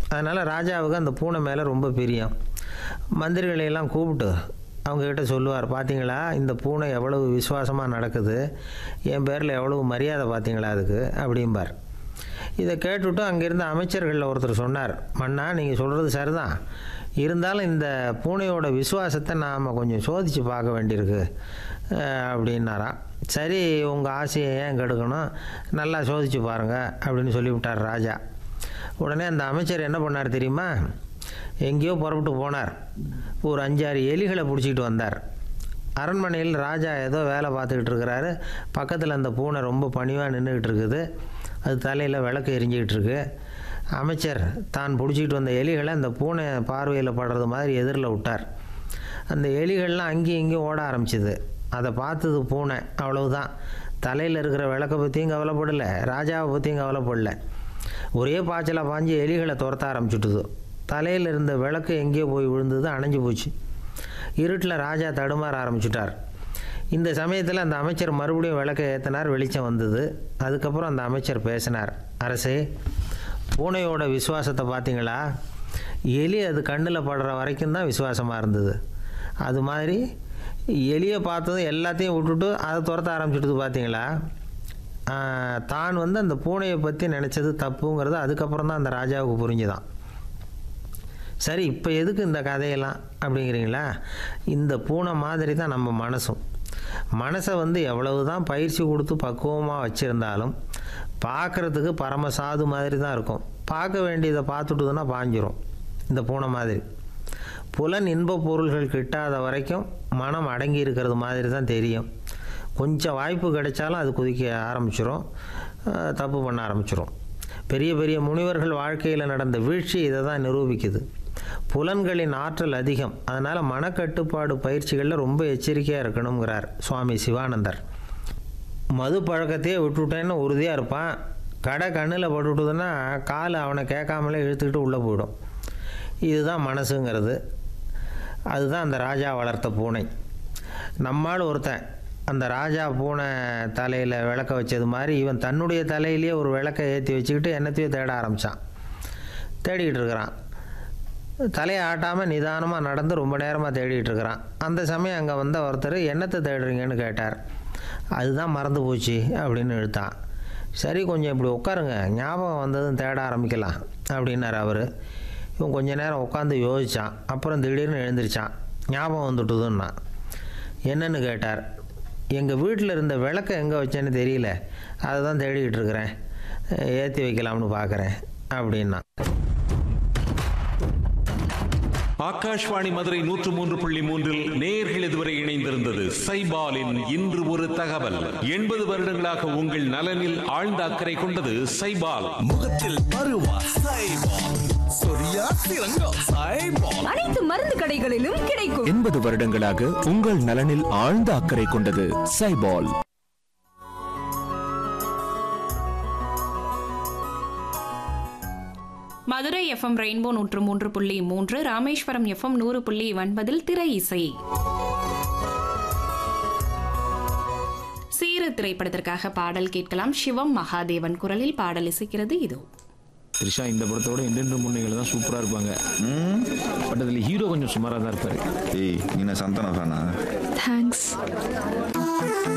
அதனால் ராஜாவுக்கு அந்த பூனை மேலே ரொம்ப பிரியம் மந்திரிகளை எல்லாம் கூப்பிட்டு அவங்கக்கிட்ட சொல்லுவார் பார்த்தீங்களா இந்த பூனை எவ்வளவு விசுவாசமாக நடக்குது என் பேரில் எவ்வளவு மரியாதை பார்த்தீங்களா அதுக்கு அப்படிம்பார் இதை கேட்டுவிட்டு அங்கேருந்த அமைச்சர்களில் ஒருத்தர் சொன்னார் மன்னா நீங்கள் சொல்கிறது சரிதான் இருந்தாலும் இந்த பூனையோட விசுவாசத்தை நாம் கொஞ்சம் சோதித்து பார்க்க வேண்டியிருக்கு அஹ், அப்படின்னாராம் சரி உங்கள் ஆசையை ஏன் கெடுக்கணும் நல்லா சோதித்து பாருங்கள் அப்படின்னு சொல்லிவிட்டார் ராஜா உடனே அந்த அமைச்சர் என்ன பண்ணார் தெரியுமா எங்கேயோ புறப்பட்டு போனார் ஒரு அஞ்சாறு எலிகளை பிடிச்சிக்கிட்டு வந்தார் அரண்மனையில் ராஜா ஏதோ வேலை பார்த்துக்கிட்டு இருக்கிறாரு பக்கத்தில் அந்த பூனை ரொம்ப பணிவாக நின்றுக்கிட்டு இருக்குது அது தலையில் விளக்கு எரிஞ்சிக்கிட்டு இருக்கு அமைச்சர் தான் பிடிச்சிக்கிட்டு வந்த எலிகளை அந்த பூனை பார்வையில் படுறது மாதிரி எதிரில் விட்டார் அந்த எலிகள்லாம் அங்கேயும் இங்கேயும் ஓட ஆரம்பிச்சுது அதை பார்த்தது பூனை அவ்வளவுதான் தலையில் இருக்கிற விளக்கை பற்றியும் கவலைப்படலை ராஜாவை பற்றியும் கவலைப்படல ஒரே பாய்ச்சலாக பாஞ்சு எலிகளை துரத்த ஆரம்பிச்சுட்டுது தலையில் இருந்த விளக்கு எங்கேயோ போய் விழுந்தது அணைஞ்சு போச்சு இருட்டில் ராஜா தடுமாற ஆரம்பிச்சுட்டார் இந்த சமயத்தில் அந்த அமைச்சர் மறுபடியும் விளக்கை ஏற்றினார் வெளிச்சம் வந்தது அதுக்கப்புறம் அந்த அமைச்சர் பேசினார் அரசே பூனையோட விசுவாசத்தை பார்த்தீங்களா எலி அது கண்ணில் படுற வரைக்கும் தான் விசுவாசமாக இருந்தது அது மாதிரி எலியை பார்த்ததும் எல்லாத்தையும் விட்டுட்டு அதை துரத்த ஆரம்பிச்சுட்டுது பார்த்தீங்களா ஆஹ், தான் வந்து அந்த பூனையை பற்றி நினச்சது தப்புங்கிறது அதுக்கப்புறம் தான் அந்த ராஜாவுக்கு புரிஞ்சுதான் சரி இப்போ எதுக்கு இந்த கதையெல்லாம் அப்படிங்கிறீங்களா இந்த பூனை மாதிரி தான் நம்ம மனசும் மனசை வந்து எவ்வளவு தான் பயிற்சி கொடுத்து பக்குவமாக வச்சுருந்தாலும் பார்க்குறதுக்கு பரம சாது மாதிரி தான் இருக்கும் பார்க்க வேண்டியதை பார்த்துட்டுதுன்னா பாஞ்சிரும் இந்த பூனை மாதிரி புலன் இன்ப பொருள்கள் கிட்டாத வரைக்கும் மனம் அடங்கி இருக்கிறது மாதிரி தான் தெரியும் கொஞ்சம் வாய்ப்பு கிடைச்சாலும் அது குதிக்க ஆரம்பிச்சிரும் அஹ், தப்பு பண்ண ஆரம்பிச்சிரும் பெரிய பெரிய முனிவர்கள் வாழ்க்கையில் நடந்த வீழ்ச்சி இதை தான் நிரூபிக்குது புலன்களின் ஆற்றல் அதிகம் அதனால் மனக்கட்டுப்பாடு பயிற்சிகளில் ரொம்ப எச்சரிக்கையாக இருக்கணுங்கிறார் சுவாமி சிவானந்தர் மது பழக்கத்தையே விட்டுவிட்டேன்னு உறுதியாக இருப்பான் கடை கண்ணில் பட்டுவிட்டதுன்னா கால் அவனை கேட்காமலே இழுத்துக்கிட்டு உள்ளே போயிடும் இதுதான் மனசுங்கிறது அதுதான் அந்த ராஜா வளர்த்த பூனை நம்மால் ஒருத்தன் அந்த ராஜா பூனை தலையில் விளக்க வச்சது மாதிரி இவன் தன்னுடைய தலையிலேயே ஒரு விளக்கை ஏற்றி வச்சுக்கிட்டு என்னத்தையோ தேட ஆரம்பித்தான் தேடிக்கிட்டு இருக்கிறான் தலையை ஆட்டாமல் நிதானமாக நடந்து ரொம்ப நேரமாக தேடிட்டு இருக்கிறான் அந்த சமயம் அங்கே வந்த ஒருத்தர் என்னத்தை தேடுறீங்கன்னு கேட்டார் அதுதான் மறந்து போச்சு அப்படின்னு இழுத்தான் சரி கொஞ்சம் இப்படி உட்காருங்க ஞாபகம் வந்ததும் தேட ஆரம்பிக்கலாம் அப்படின்னார் அவர் இவன் கொஞ்ச நேரம் உட்காந்து யோசித்தான் அப்புறம் திடீர்னு எழுந்திரிச்சான் ஞாபகம் வந்துட்டுதுன்னா என்னன்னு கேட்டார் எங்கள் வீட்டில் இருந்த விளக்கை எங்கே வச்சேன்னு தெரியல அதை தான் தேடிக்கிட்டு இருக்கிறேன் ஏற்றி வைக்கலாம்னு பார்க்குறேன் அப்படின்னா ஆகாஷ்வாணி மதுரை நூற்று மூன்று புள்ளி மூன்றில் நேர்கள் இதுவரை இணைந்திருந்தது சைபாலின் இன்று ஒரு தகவல் எண்பது வருடங்களாக உங்கள் நலனில் ஆழ்ந்த அக்கறை கொண்டது சைபால் முகத்தில் பருவா சைபால் சொரியா சிறங்கோ சைபால் அனைத்து மருந்து கடைகளிலும் கிடைக்கும் எண்பது வருடங்களாக உங்கள் நலனில் ஆழ்ந்த அக்கறை கொண்டது சைபால் மதுரை எஃப்எம் ரெயின்போ நூற்று மூன்று புள்ளி மூன்று ராமேஸ்வரம் எஃப்எம் நூறு புள்ளி ஒன்பதில் திரை இசை சீர திரைப்படத்திற்காக பாடல் கேட்கலாம் சிவம் மகாதேவன் குரலில் பாடல் இசைக்கிறது இதோ த்ரிஷா இந்த படத்தோட எந்தெந்த முன்னைகள் தான் சூப்பராக இருப்பாங்க பட் அதில் ஹீரோ கொஞ்சம் சுமாராக தான் இருப்பார் ஏய் நீ நான் சந்தானம் ஃபேனா தேங்க்ஸ்